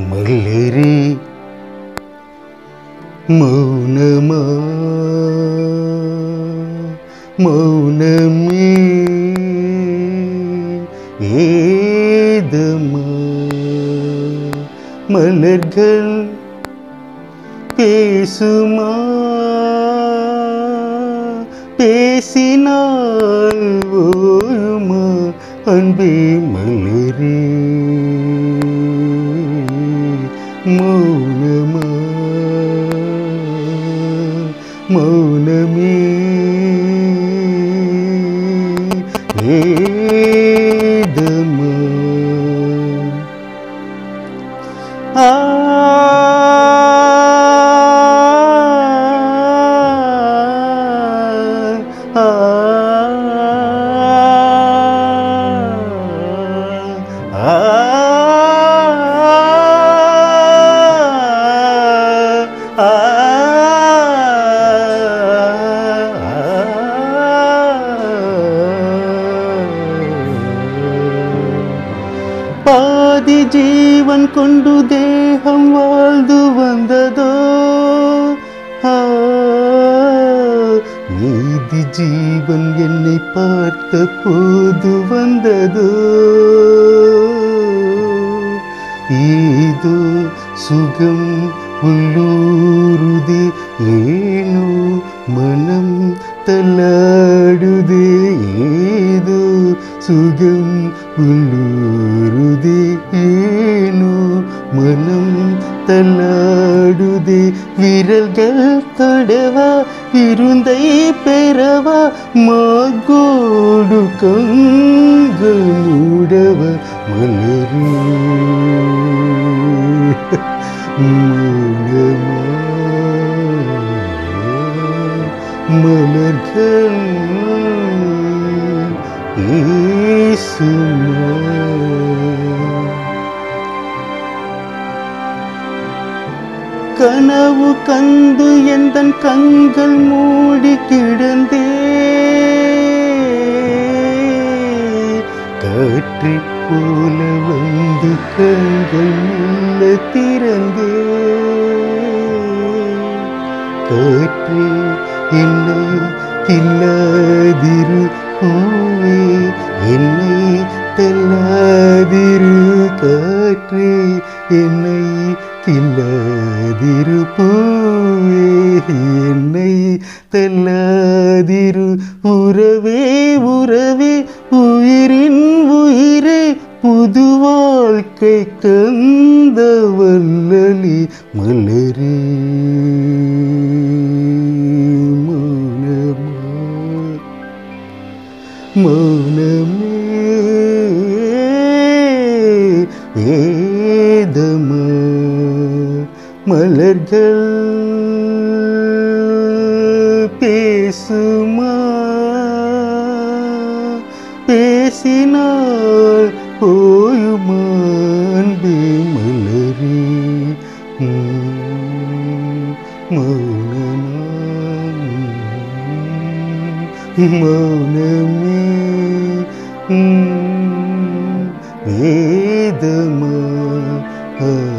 மலரே மௌனமா மௌனமே ஏதமா மலர்கள் பேசுமா பேசினால் ஓயுமா அன்பே மலரே மௌனமா மௌனமே வேதமா ஆ ஆ பாதி ஜீவன் கொண்டு தேகம் வாழ்ந்து வந்ததோ ஆ, மீதி ஜீவன் என்னை பார்த்த போது வந்ததோ ஏதோ சுகம் உள்ளூருதே ஏனோ மனம் தள்ளாடுதே ஏதோ சுகம் உள்ளூருதே ஏனோ மனம் தள்ளாடுதே விரல்கள் தடவா இருந்தை பெறவா மாகோடு கண்கள் மூடவ மலரே மூடமா மலர்கள் ஏசுமா கனவு கந்து எந்தன் கண்கள் மூடி கிடந்தே காற்றை போல வந்து கண்கள் மெல்ல திறந்தே காற்றே என்னை கில்லாதிரு பூவே என்னை தெல்லாதிரு காற்றே என்னை கில்லாதிரு பூவே என்னை தெல்லாதிரு உறவே உறவே உயிரின் உயிரே புது வாழ்க்கை தந்த வல்லலி மலரே மௌனமா மௌனமே வேதமா மலர்கள் பேசுமா பேசினால் போயுமா அன்பே மலரே உம், மௌனமா மௌனமே உம், வேதமா ஆ